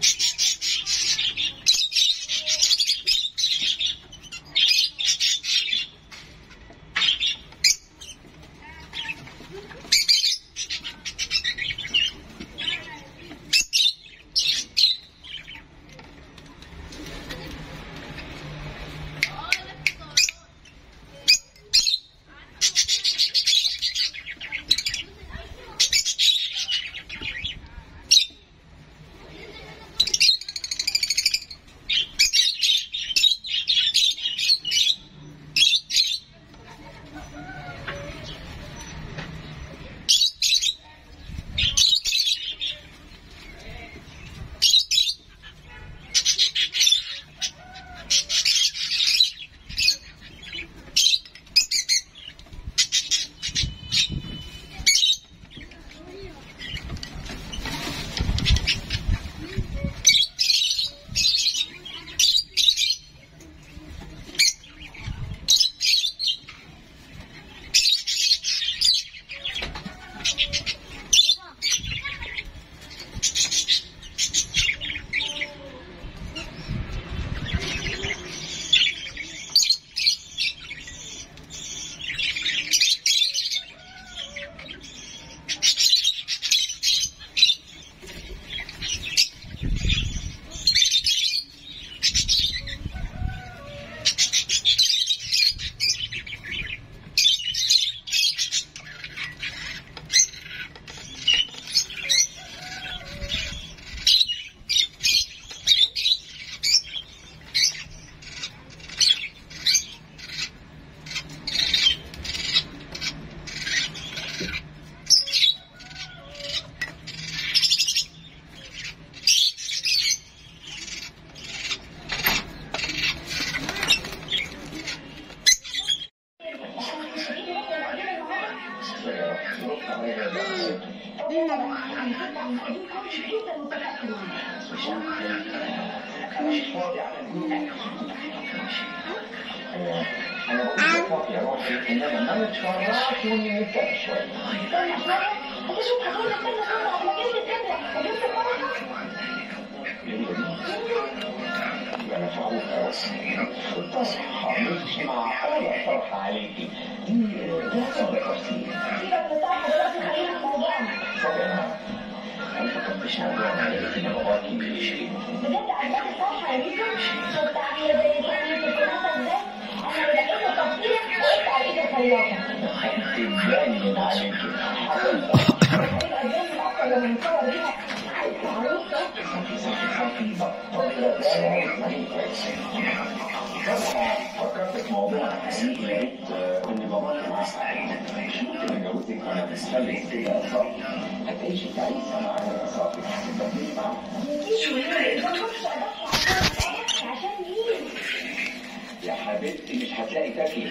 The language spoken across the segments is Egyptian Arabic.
يا حبيبتي مش هتلاقي تاكل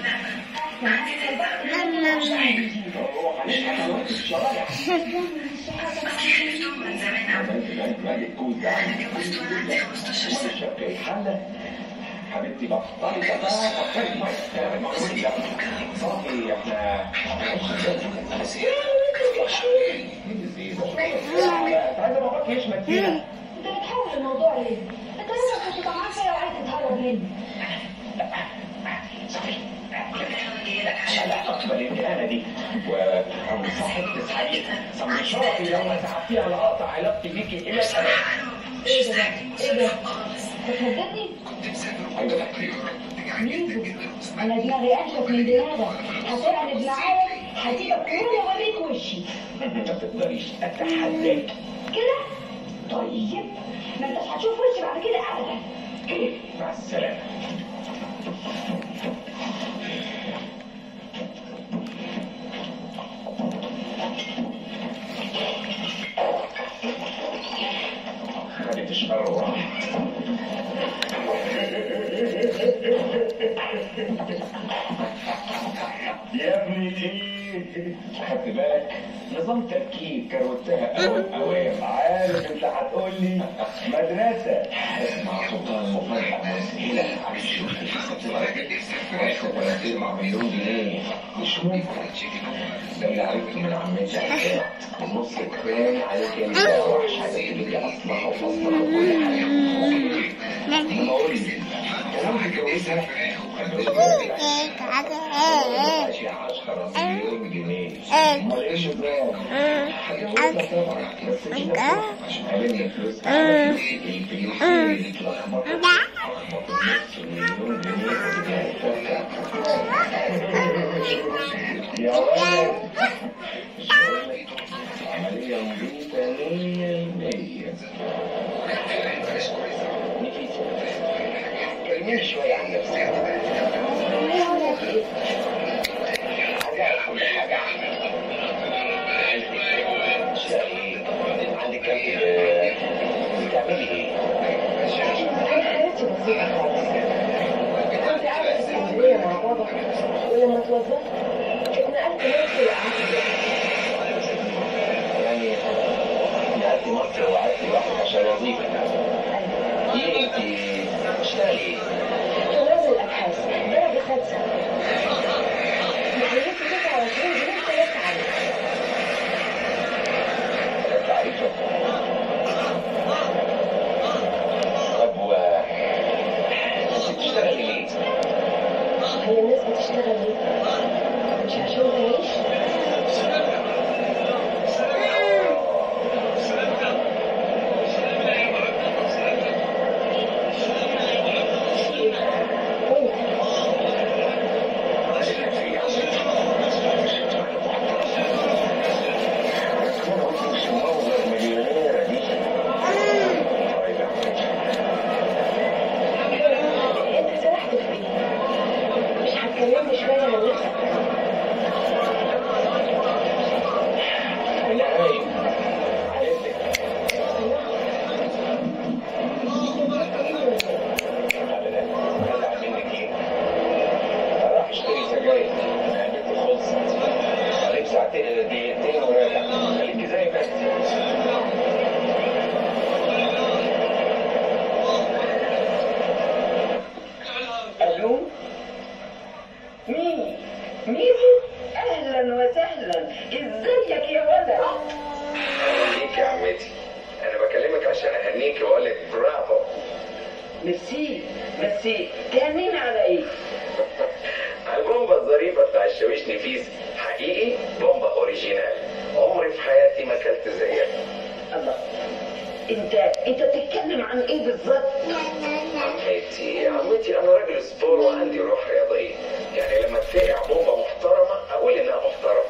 حبيبتي بطلي بقى بطلي صافي احنا تعالى باباك يشمت فينا انت بتحول الموضوع ليه؟ انت لسه كنت طمعان فيا وعايز تتهرب مني علاقة بالامتهانة دي وأنصحك تسعدي سمشرتي لما ساعدتيها لأقطع علاقتي بيكي إلى الأبد ايه ده؟ ايه ده؟ بتهددني؟ أيوة ميدو انا دماغي انشف من دماغك هتعند معايا هسيبك كل اوريك وشي ما تقدريش أتحداك كده؟ طيب ما انتش هتشوف وشي بعد كده ابدا مع السلامة خدت الشر وراح يا ابني تيم خدت بالك نظام تركيب كروتها اول اوام عارف انت هتقول لي مدرسه اسمع سلطان مفرح مسئله عايز شوف الحساب مع مليون جنيه مش ممكن ده اللي عرفته من عمتي حكايات النص كفايه عليك انت وحش حاجه تجيب اصلها وفصلها وكل حاجه انما قول لي كلام هتجوزها ماشي 10 مليون جنيه امال ايه النظام؟ هتجوزها طبعا بس مش عشان قابلني فلوس الفلوس اللي اتلخبطت اتلخبطت نص مليون جنيه وتجيها يا ولد مش بقول لك عملية نظيفة مية المية نفيسة كلميني شوية عن نفسك حاجة كل حاجة اشتغلي عندك كام كده بتعملي ايه؟ حياتي بسيطة خالص كنت قاعدة في اسكندرية مع بابا ولما اتوظفت اتنقلت نفسي وقعدت يعني نقلت مصر وقعدت لوحدك عشان وظيفة ليه انت بتشتغلي ايه؟ طلاب الأبحاث درجة خمسة مكلفة 29 جنيه ثلاثة عليه تعريفة طب و انت بتشتغلي ليه؟ هي الناس بتشتغل ليه؟ مش عشان تعيش؟ انت سرحت في ايه؟ مش هتكلمني شوية عن نفسك؟ دقيقتين وراجع خليكي زي ما انت الو مين ميزو اهلا وسهلا ازيك يا ولد اهنيك يا عمتي انا بكلمك عشان اهنيك واقول لك برافو ميرسي ميرسي تهنينا على ايه على البومبا الظريفة بتاع الشاويش نفيس حقيقي بومبا اوريجينال عمري في حياتي ما اكلت زيها الله انت انت بتتكلم عن ايه بالظبط عمتي عمتي انا راجل سبور وعندي روح رياضية يعني لما تلاقي بومبا محترمة اقول انها محترمة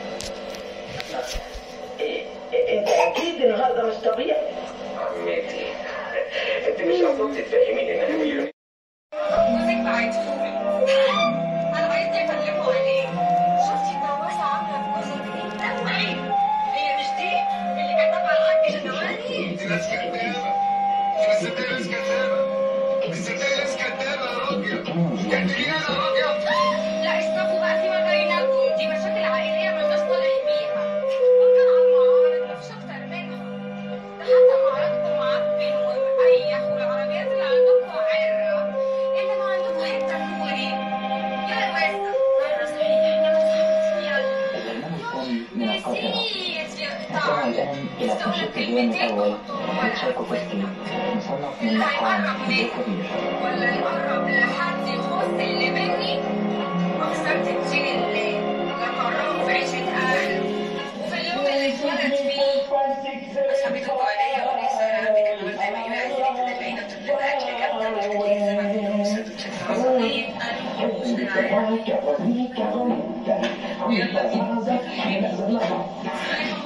إيه إيه انت اكيد النهارده مش طبيعي عمتي انت مش قصدتي تفهميني انها مليونير جوزك بعتهولي انا عايزة اكلمه عليه شفتي النواسة عاملة في جوزك ايه؟ اوعي هي مش دي اللي كتبها الحاج شنواني؟ دي ناس كدابة بس انت ناس كدابة بس انت ناس كدابة يا راجل كدابين انا راجل لا استنوا بقى فيما بينكم دي مشاكل عائلية ملناش صالح بيها ممكن على المعارض مفيش اكتر منها ده حتى معرضكم معفن ومقيح والعربيات اللي عندكم عرة اللي ما عندكم حتة نوري يا واسع مرة صحيح يلا صاحبتي يلا البرنامج الثاني من القاهرة نستمع الآن إلى كشف اليوم الأول لتشايكوفسكي مصنف من اللي مقام هيقرب ذو مني كبير ولا يقرب لحد يخص اللي مني أخسرت تشيل الليل لا كرهه في عيشة أهله وفي اليوم اللي اتولد فيه أصحابتكوا عليا وليس ربك المهم يبقى كده لقينا طفل أكل جبنة وتكتيك زمان فلوس وتدفع صغير أنا مش بالعيال يلا بينا